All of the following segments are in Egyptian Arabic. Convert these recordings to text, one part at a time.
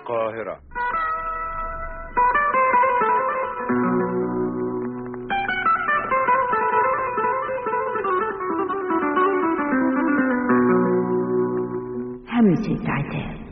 القاهرة همسة عتاب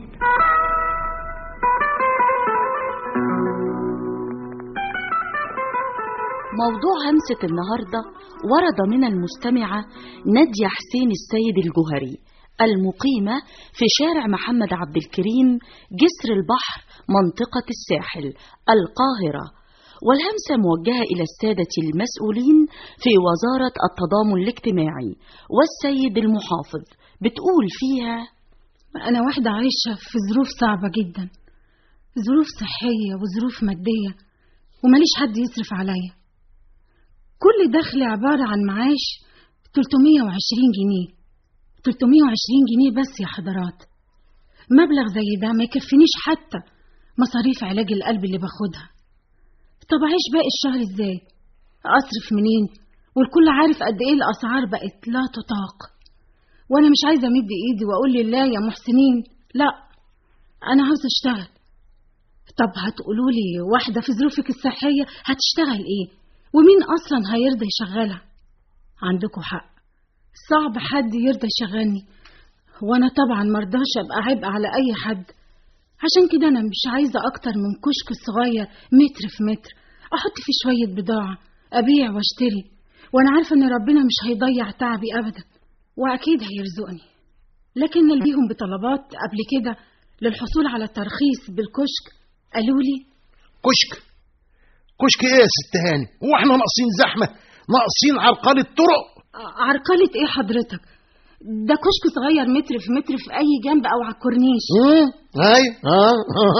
موضوع همسة النهاردة ورد من المستمعة نادية حسين السيد الجهري المقيمة في شارع محمد عبد الكريم جسر البحر منطقة الساحل القاهرة والهمسة موجهة إلى السادة المسؤولين في وزارة التضامن الاجتماعي والسيد المحافظ بتقول فيها أنا واحدة عايشة في ظروف صعبة جدا ظروف صحية وظروف مادية وماليش حد يصرف عليا كل دخلي عبارة عن معاش 320 جنيه 320 جنيه بس يا حضرات مبلغ زي ده ما يكفينيش حتى مصاريف علاج القلب اللي باخدها طب أعيش باقي الشهر إزاي أصرف منين والكل عارف قد إيه الأسعار بقت لا تطاق وأنا مش عايزة أمد إيدي وأقول لله يا محسنين لا أنا عاوزة أشتغل طب هتقولوا لي واحدة في ظروفك الصحية هتشتغل إيه ومين أصلا هيرضى يشغلها عندكم حق صعب حد يرضى يشغلني وأنا طبعا مرضاش أبقى عبء على أي حد عشان كده أنا مش عايزة أكتر من كشك صغير متر في متر أحط فيه شوية بضاعة أبيع وأشتري وأنا عارفة إن ربنا مش هيضيع تعبي أبدا وأكيد هيرزقني لكن اللي ليهم بطلبات قبل كده للحصول على ترخيص بالكشك قالوا لي كشك كشك ايه يا ست هاني هو احنا ناقصين زحمه ناقصين عرقله طرق عرقلة إيه حضرتك ده كشك صغير متر في متر في أي جنب أو على الكورنيش امم اي اه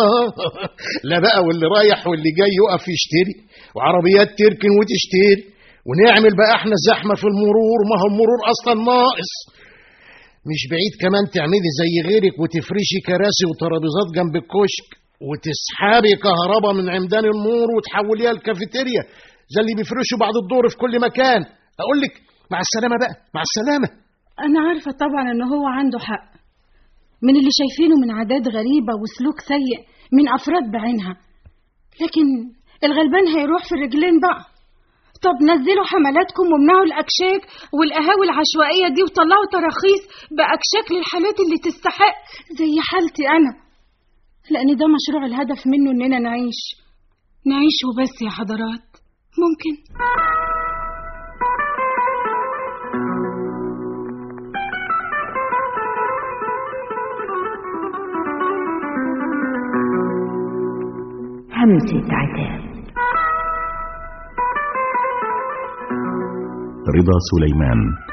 لا بقى واللي رايح واللي جاي يقف يشتري وعربيات تركن وتشتري ونعمل بقى احنا زحمه في المرور ما هو المرور اصلا ناقص مش بعيد كمان تعملي زي غيرك وتفرشي كراسي وترابيزات جنب الكشك وتسحبي كهرباء من عمدان النور وتحوليها الكافيتيريا زي اللي بيفرشوا بعد الظهر في كل مكان اقول لك مع السلامه بقى مع السلامه أنا عارفة طبعا إن هو عنده حق من اللي شايفينه من عادات غريبة وسلوك سيء من أفراد بعينها لكن الغلبان هيروح في الرجلين بقى طب نزلوا حملاتكم وامنعوا الأكشاك والقهاوي العشوائية دي وطلعوا تراخيص بأكشاك للحالات اللي تستحق زي حالتي أنا لأن ده مشروع الهدف منه إننا نعيش نعيش وبس يا حضرات ممكن همسة عتاب رضا سليمان